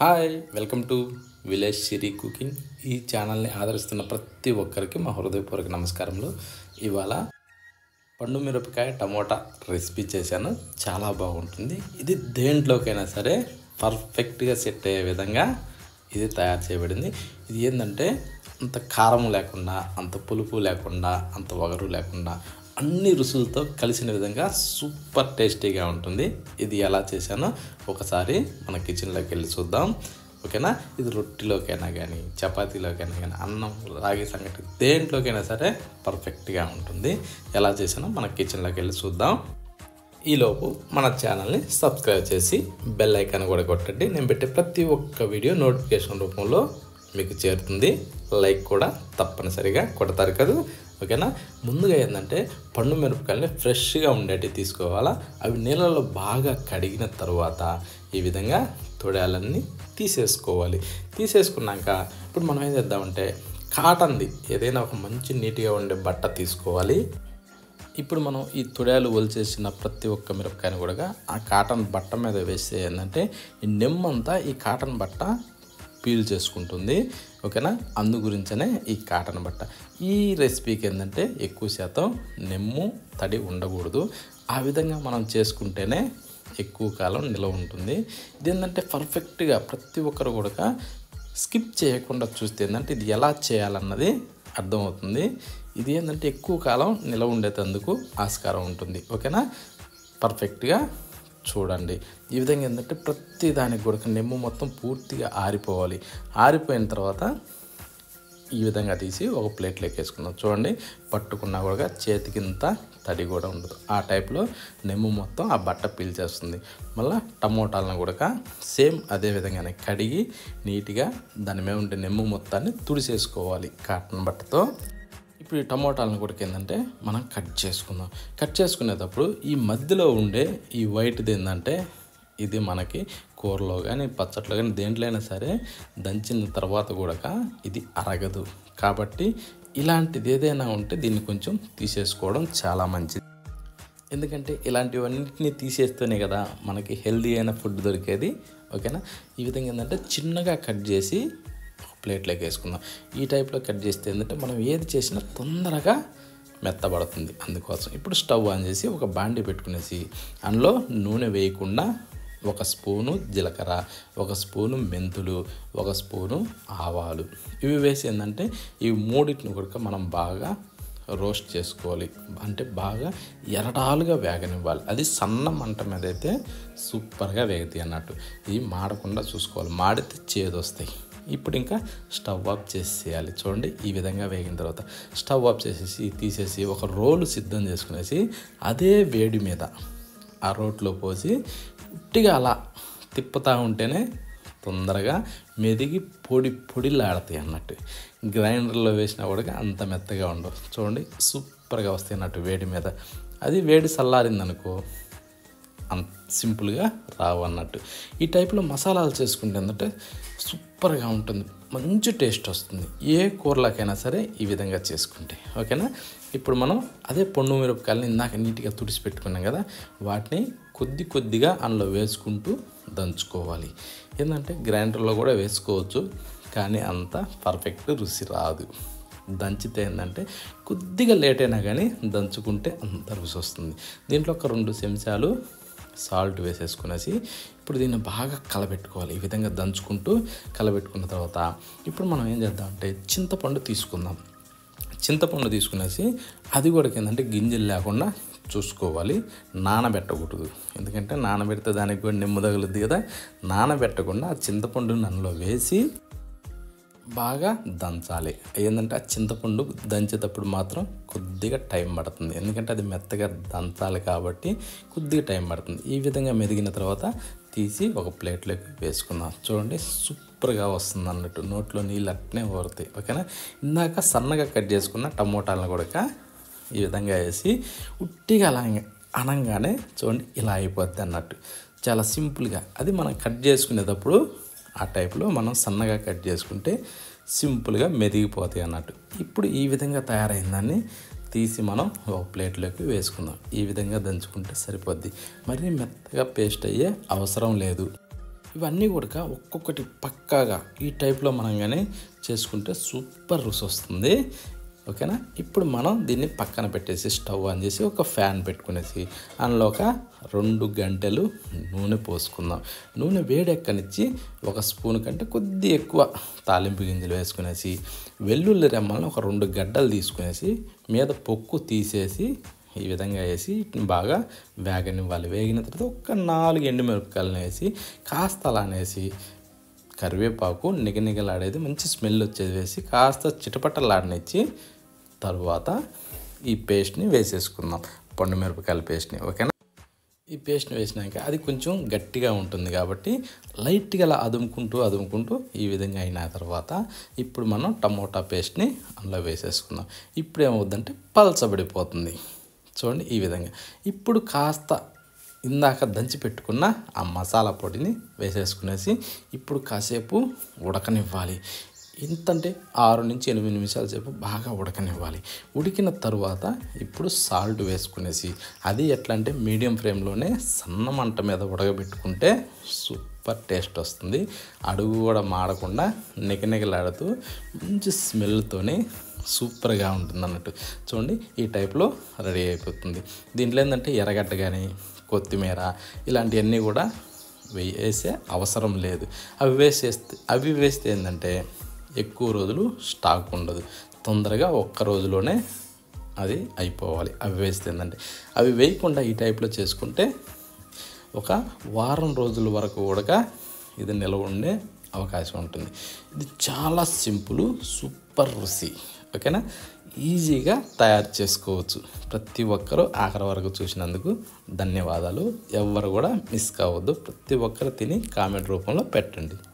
hi welcome to village Siri cooking ఈ ఛానల్ని ఆదరిస్తున్న ప్రతి ఒక్కరికి మా హృదయపూర్వక నమస్కారములు ఇవాళ పండు మిరపకాయ టమోటా రెసిపీ చేశాను చాలా బాగుంటుంది ఇది దేంట్లోకైనా సరే పర్ఫెక్ట్గా సెట్ అయ్యే విధంగా ఇది తయారు చేయబడింది ఇది ఏంటంటే అంత కారం లేకుండా అంత పులుపు లేకుండా అంత వగరు లేకుండా అన్ని రుచులతో కలిసిన విధంగా సూపర్ టేస్టీగా ఉంటుంది ఇది ఎలా చేశానో ఒకసారి మన కిచెన్లోకి వెళ్ళి చూద్దాం ఓకేనా ఇది రొట్టెలోకైనా కానీ చపాతీలోకైనా కానీ అన్నం రాగి సంగటి దేంట్లోకైనా సరే పర్ఫెక్ట్గా ఉంటుంది ఎలా చేసానో మన కిచెన్లోకి వెళ్ళి చూద్దాం ఈలోపు మన ఛానల్ని సబ్స్క్రైబ్ చేసి బెల్ ఐకాన్ కూడా కొట్టండి నేను పెట్టే ప్రతి ఒక్క వీడియో నోటిఫికేషన్ రూపంలో మీకు చేరుతుంది లైక్ కూడా తప్పనిసరిగా కొడతారు కదా ఓకేనా ముందుగా ఏంటంటే పండు మిరపకాయలని ఫ్రెష్గా ఉండేటివి తీసుకోవాలా అవి నీళ్ళలో బాగా కడిగిన తర్వాత ఈ విధంగా తొడాలన్నీ తీసేసుకోవాలి తీసేసుకున్నాక ఇప్పుడు మనం ఏం చేద్దామంటే కాటన్ది ఏదైనా ఒక మంచి నీట్గా ఉండే బట్ట తీసుకోవాలి ఇప్పుడు మనం ఈ తుడాలు ఒలిచేసిన ప్రతి ఒక్క మిరపకాయని కూడా ఆ కాటన్ బట్ట మీద వేస్తే ఏంటంటే ఈ నెమ్మంతా ఈ కాటన్ బట్ట పీల్ చేసుకుంటుంది ఓకేనా అందు గురించనే ఈ కాటన్ బట్ట ఈ రెసిపీకి ఏంటంటే ఎక్కువ శాతం నెమ్ము తడి ఉండకూడదు ఆ విధంగా మనం చేసుకుంటేనే ఎక్కువ కాలం నిలవ ఉంటుంది ఇది ఏంటంటే పర్ఫెక్ట్గా ప్రతి ఒక్కరు కూడా స్కిప్ చేయకుండా చూస్తే ఏంటంటే ఇది ఎలా చేయాలన్నది అర్థమవుతుంది ఇది ఏంటంటే ఎక్కువ కాలం నిలవ ఉండేటందుకు ఆస్కారం ఉంటుంది ఓకేనా పర్ఫెక్ట్గా చూడండి ఈ విధంగా ఏంటంటే ప్రతి దానికి కూడా నెమ్ము మొత్తం పూర్తిగా ఆరిపోవాలి ఆరిపోయిన తర్వాత ఈ విధంగా తీసి ఒక ప్లేట్లోకి వేసుకుందాం చూడండి పట్టుకున్నా కూడా చేతికింత తడి కూడా ఉండదు ఆ టైప్లో నెమ్ము మొత్తం ఆ బట్ట పీల్చేస్తుంది మళ్ళీ టమోటాలను కూడా సేమ్ అదే విధంగానే కడిగి నీట్గా దాని మీద ఉండే నెమ్ము మొత్తాన్ని తుడిసేసుకోవాలి కాటన్ బట్టతో ఇప్పుడు ఈ టమోటాలను కూడా ఏంటంటే మనం కట్ చేసుకుందాం కట్ చేసుకునేటప్పుడు ఈ మధ్యలో ఉండే ఈ వైట్ది ఏంటంటే ఇది మనకి కూరలో కానీ పచ్చట్లో కానీ దేంట్లో అయినా సరే దంచిన తర్వాత కూడా ఇది అరగదు కాబట్టి ఇలాంటిది ఏదైనా ఉంటే దీన్ని కొంచెం తీసేసుకోవడం చాలా మంచిది ఎందుకంటే ఇలాంటివన్నింటినీ తీసేస్తేనే కదా మనకి హెల్దీ అయిన ఫుడ్ దొరికేది ఓకేనా ఈ విధంగా ఏంటంటే చిన్నగా కట్ చేసి ప్లేట్లోకి వేసుకుందాం ఈ టైప్లో కట్ చేస్తే ఏంటంటే మనం ఏది చేసినా తొందరగా మెత్తబడుతుంది అందుకోసం ఇప్పుడు స్టవ్ ఆన్ చేసి ఒక బాండి పెట్టుకునేసి అందులో నూనె వేయకుండా ఒక స్పూను జీలకర్ర ఒక స్పూను మెంతులు ఒక స్పూను ఆవాలు ఇవి వేసి ఏంటంటే ఈ మూడింటిని కూడా మనం బాగా రోస్ట్ చేసుకోవాలి అంటే బాగా ఎరటాలుగా వేగనివ్వాలి అది సన్న మంట మీద అయితే సూపర్గా వేగుతాయి అన్నట్టు ఇవి మాడకుండా చూసుకోవాలి మాడితే చేదొస్తాయి ఇప్పుడు ఇంకా స్టవ్ ఆఫ్ చేసేయాలి చూడండి ఈ విధంగా వేగిన తర్వాత స్టవ్ ఆఫ్ చేసేసి తీసేసి ఒక రోలు సిద్ధం చేసుకునేసి అదే వేడి మీద ఆ రోట్లో పోసి ఉట్టిగా అలా తిప్పుతూ ఉంటేనే తొందరగా మెదిగి పొడి పొడిలాడతాయి అన్నట్టు గ్రైండర్లో వేసినా కూడా అంత మెత్తగా ఉండవు చూడండి సూపర్గా వస్తాయి అన్నట్టు వేడి మీద అది వేడి చల్లారిందనుకో అంత సింపుల్గా రావు అన్నట్టు ఈ టైప్లో మసాలాలు చేసుకుంటే ఏంటంటే సూపర్గా ఉంటుంది మంచి టేస్ట్ వస్తుంది ఏ కూరలకైనా సరే ఈ విధంగా చేసుకుంటే ఓకేనా ఇప్పుడు మనం అదే పొండు మిరపకాయలని ఇందాక నీట్గా తుడిచి పెట్టుకున్నాం కదా వాటిని కొద్ది కొద్దిగా అందులో వేసుకుంటూ దంచుకోవాలి ఏంటంటే గ్రైండర్లో కూడా వేసుకోవచ్చు కానీ అంత పర్ఫెక్ట్ రుచి రాదు దంచితే ఏంటంటే కొద్దిగా లేట్ అయినా కానీ దంచుకుంటే అంత రుచి వస్తుంది దీంట్లో ఒక రెండు చెంచాలు సాల్ట్ వేసేసుకునేసి ఇప్పుడు దీన్ని బాగా కలబెట్టుకోవాలి ఈ విధంగా దంచుకుంటూ కలబెట్టుకున్న తర్వాత ఇప్పుడు మనం ఏం చేద్దామంటే చింతపండు తీసుకుందాం చింతపండు తీసుకునేసి అది కూడా ఏంటంటే గింజలు లేకుండా చూసుకోవాలి నానబెట్టకూడదు ఎందుకంటే నానబెడితే దానికి కూడా నిమ్మ తగులుద్ది కదా నానబెట్టకుండా ఆ చింతపండు నన్నులో వేసి బాగా దంచాలి ఏంటంటే ఆ చింతపండు దంచేటప్పుడు మాత్రం కొద్దిగా టైం పడుతుంది ఎందుకంటే అది మెత్తగా దంచాలి కాబట్టి కొద్దిగా టైం పడుతుంది ఈ విధంగా మెదిగిన తర్వాత తీసి ఒక ప్లేట్లోకి వేసుకుందాం చూడండి సూపర్గా వస్తుంది అన్నట్టు నోట్లో నీళ్ళు అట్నే ఊరుతాయి ఓకేనా ఇందాక సన్నగా కట్ చేసుకున్న టమోటాలను కూడా ఈ విధంగా వేసి ఉట్టిగా అలా అనంగానే చూడండి ఇలా అయిపోద్ది అన్నట్టు చాలా సింపుల్గా అది మనం కట్ చేసుకునేటప్పుడు ఆ టైప్లో మనం సన్నగా కట్ చేసుకుంటే సింపుల్గా మెదిగిపోతాయి అన్నట్టు ఇప్పుడు ఈ విధంగా తయారైందాన్ని తీసి మనం ఒక ప్లేట్లోకి వేసుకుందాం ఈ విధంగా దంచుకుంటే సరిపోద్ది మరి మెత్తగా పేస్ట్ అయ్యే అవసరం లేదు ఇవన్నీ కూడా ఒక్కొక్కటి పక్కాగా ఈ టైప్లో మనం కానీ చేసుకుంటే సూపర్ రుచి వస్తుంది ఓకేనా ఇప్పుడు మనం దీన్ని పక్కన పెట్టేసి స్టవ్ ఆన్ చేసి ఒక ఫ్యాన్ పెట్టుకునేసి అందులో ఒక రెండు గంటలు నూనె పోసుకుందాం నూనె వేడెక్కనిచ్చి ఒక స్పూన్ కంటే కొద్ది ఎక్కువ తాలింపు గింజలు వేసుకునేసి వెల్లుల్లి రెమ్మలను ఒక రెండు గడ్డలు తీసుకునేసి మీద పొక్కు తీసేసి ఈ విధంగా వేసి వీటిని బాగా వేగనివ్వాలి వేగిన తర్వాత ఒక నాలుగు ఎండుమిరపకాయలను వేసి కాస్త అలా అనేసి కరివేపాకు నిగనిగలాడేది మంచి స్మెల్ వచ్చేది వేసి కాస్త చిటపటలాడనిచ్చి తర్వాత ఈ పేస్ట్ని వేసేసుకుందాం పండు మిరపకాయల పేస్ట్ని ఓకేనా ఈ పేస్ట్ని వేసినాక అది కొంచెం గట్టిగా ఉంటుంది కాబట్టి లైట్గా అలా అదుముకుంటూ అదుముకుంటూ ఈ విధంగా అయిన తర్వాత ఇప్పుడు మనం టమోటా పేస్ట్ని అందులో వేసేసుకుందాం ఇప్పుడు ఏమవుద్దంటే పలచబడిపోతుంది చూడండి ఈ విధంగా ఇప్పుడు కాస్త ఇందాక దంచి పెట్టుకున్న ఆ మసాలా పొడిని వేసేసుకునేసి ఇప్పుడు కాసేపు ఉడకనివ్వాలి ఇంతంటే ఆరు నుంచి ఎనిమిది నిమిషాల సేపు బాగా ఉడకనివ్వాలి ఉడికిన తర్వాత ఇప్పుడు సాల్ట్ వేసుకునేసి అది ఎట్లా అంటే మీడియం ఫ్లేమ్లోనే సన్న మంట మీద ఉడకబెట్టుకుంటే సూపర్ టేస్ట్ వస్తుంది అడుగు కూడా మాడకుండా నిగనిగలాడుతూ మంచి స్మెల్తోనే సూపర్గా ఉంటుంది అన్నట్టు చూడండి ఈ టైప్లో రెడీ అయిపోతుంది దీంట్లో ఏంటంటే ఎర్రగడ్డ కానీ కొత్తిమీర ఇలాంటివన్నీ కూడా వేసే అవసరం లేదు అవి వేసేస్తే అవి వేస్తే ఏంటంటే ఎక్కువ రోజులు స్టాక్ ఉండదు తొందరగా ఒక్క రోజులోనే అది అయిపోవాలి అవి వేస్తే ఏంటంటే అవి వేయకుండా ఈ టైప్లో చేసుకుంటే ఒక వారం రోజుల వరకు కూడా ఇది నిల్వ ఉండే అవకాశం ఉంటుంది ఇది చాలా సింపుల్ సూపర్ రుచి ఓకేనా ఈజీగా తయారు చేసుకోవచ్చు ప్రతి ఒక్కరూ ఆఖరి వరకు చూసినందుకు ధన్యవాదాలు ఎవ్వరు కూడా మిస్ కావద్దు ప్రతి ఒక్కరు తిని కామెంట్ రూపంలో పెట్టండి